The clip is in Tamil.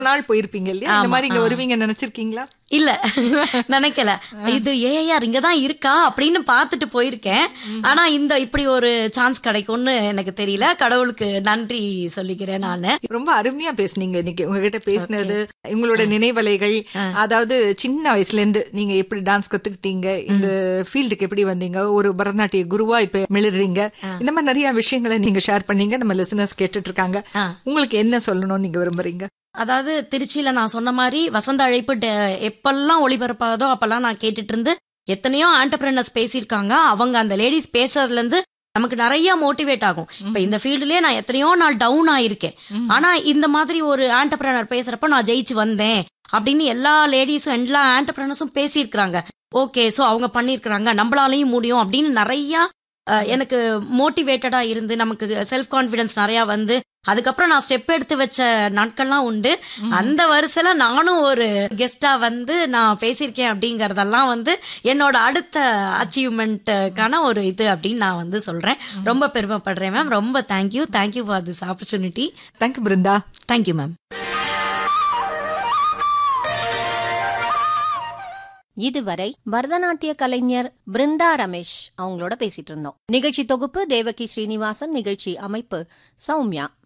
நாள் போயிருப்பீங்க இல்லையா இந்த மாதிரி இங்க வருவீங்க நினைச்சிருக்கீங்களா இல்ல நினைக்கல இது ஏஆர் இங்கதான் இருக்கா அப்படின்னு பார்த்துட்டு போயிருக்கேன் ஆனா இந்த இப்படி ஒரு சான்ஸ் கிடைக்கும்னு எனக்கு தெரியல கடவுளுக்கு நன்றி சொல்லிக்கிறேன் நானு ரொம்ப அருமையா பேசுனீங்க இன்னைக்கு உங்ககிட்ட பேசினது உங்களோட நினைவலைகள் அதாவது சின்ன வயசுல இருந்து நீங்க எப்படி டான்ஸ் கத்துக்கிட்டீங்க இந்த ஃபீல்டுக்கு எப்படி வந்தீங்க ஒரு பரதநாட்டிய குருவா இப்ப மிளறீங்க இந்த மாதிரி நிறைய விஷயங்களை நீங்க ஷேர் பண்ணீங்க நம்ம லிசனர்ஸ் கேட்டுட்டு இருக்காங்க ஆ. உங்களுக்கு என்ன சொல்லணும்னு நீங்க விரும்புறீங்க அதாவது திருச்சியில நான் சொன்ன மாதிரி வசந்த அழைப்பு டெ- எப்பெல்லாம் ஒளிபரப்பாதோ அப்பெல்லாம் நான் கேட்டுட்டு இருந்து எத்தனையோ ஆண்டர்பிரினர்ஸ் பேசியிருக்காங்க அவங்க அந்த லேடிஸ் பேசுறதுல இருந்து நமக்கு நிறைய மோட்டிவேட் ஆகும் இப்ப இந்த ஃபீல்டுலயே நான் எத்தனையோ நாள் டவுன் ஆயிருக்கேன் ஆனா இந்த மாதிரி ஒரு ஆண்டர்பிரினர் பேசுறப்ப நான் ஜெயிச்சு வந்தேன் அப்படின்னு எல்லா லேடிஸும் எல்லா ஆண்டர்பிரினர்ஸும் பேசியிருக்கிறாங்க ஓகே சோ அவங்க பண்ணியிருக்கிறாங்க நம்மளாலையும் முடியும் அப்படின்னு நிறைய அஹ், எனக்கு மோட்டிவேட்டடா இருந்து நமக்கு செல்ஃப் கான்ஃபிடன்ஸ் நிறைய வந்து அதுக்கப்புறம் நான் ஸ்டெப் எடுத்து வச்ச நாட்கள்லாம் உண்டு அந்த வரிசையில நானும் ஒரு கெஸ்டா வந்து நான் பேசியிருக்கேன் அப்படிங்கறதெல்லாம் வந்து என்னோட அடுத்த அச்சீவ்மெண்ட்டுக்கான ஒரு இது அப்படின்னு நான் வந்து சொல்றேன் ரொம்ப பெருமைப்படுறேன் மேம் ரொம்ப thank you thank you for this opportunity thank you Brinda thank you ma'am இதுவரை பரதநாட்டிய கலைஞர் பிருந்தா ரமேஷ் அவங்களோட பேசிட்டு இருந்தோம் நிகழ்ச்சி தொகுப்பு தேவகி ஸ்ரீனிவாசன் நிகழ்ச்சி அமைப்பு சௌமியா